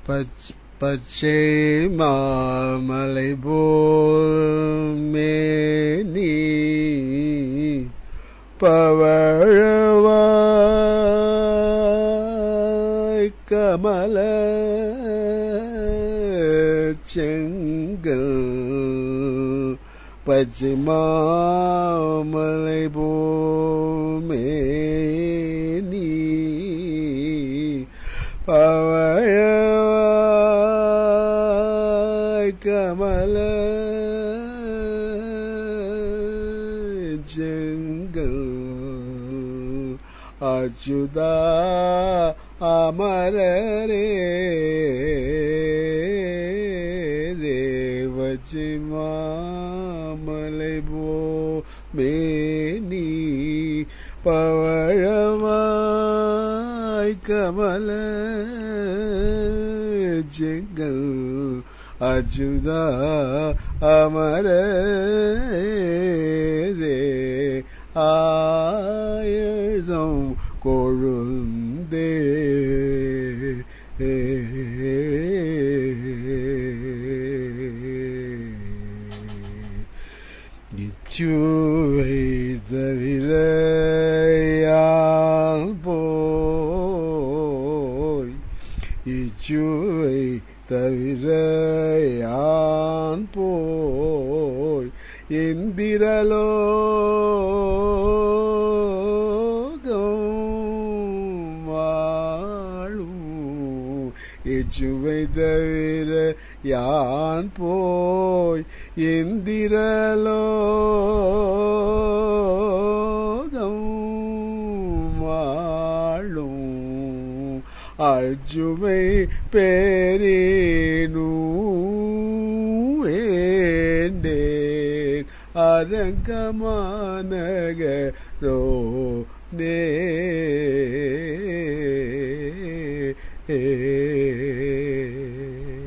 பச் பச்சை மாமலை போல் மேனி பவழவாய் கமல செங்கல் பச்சை மாமலை போமே நீ பவழவாய் கமல செங்கல் அச்சுதா அமரரே ரேவச்சி மாமலை போ மேனி பவழமாய் கமல செங்கல் அச்சுதா அமர ரே ஆயழ்தம் கொழுந்தே இச்சுவை தவிர யாழ் போய் இச்சுவை தவிர யான் போய் எந்திரலோகம் வாழும் இச்சுவை தவிர யான் போய் எந்திரலோகம் வாழும் அர்ஜுமை பேரேனு வேண்டேன் அரங்கமானகரோ நே ஏ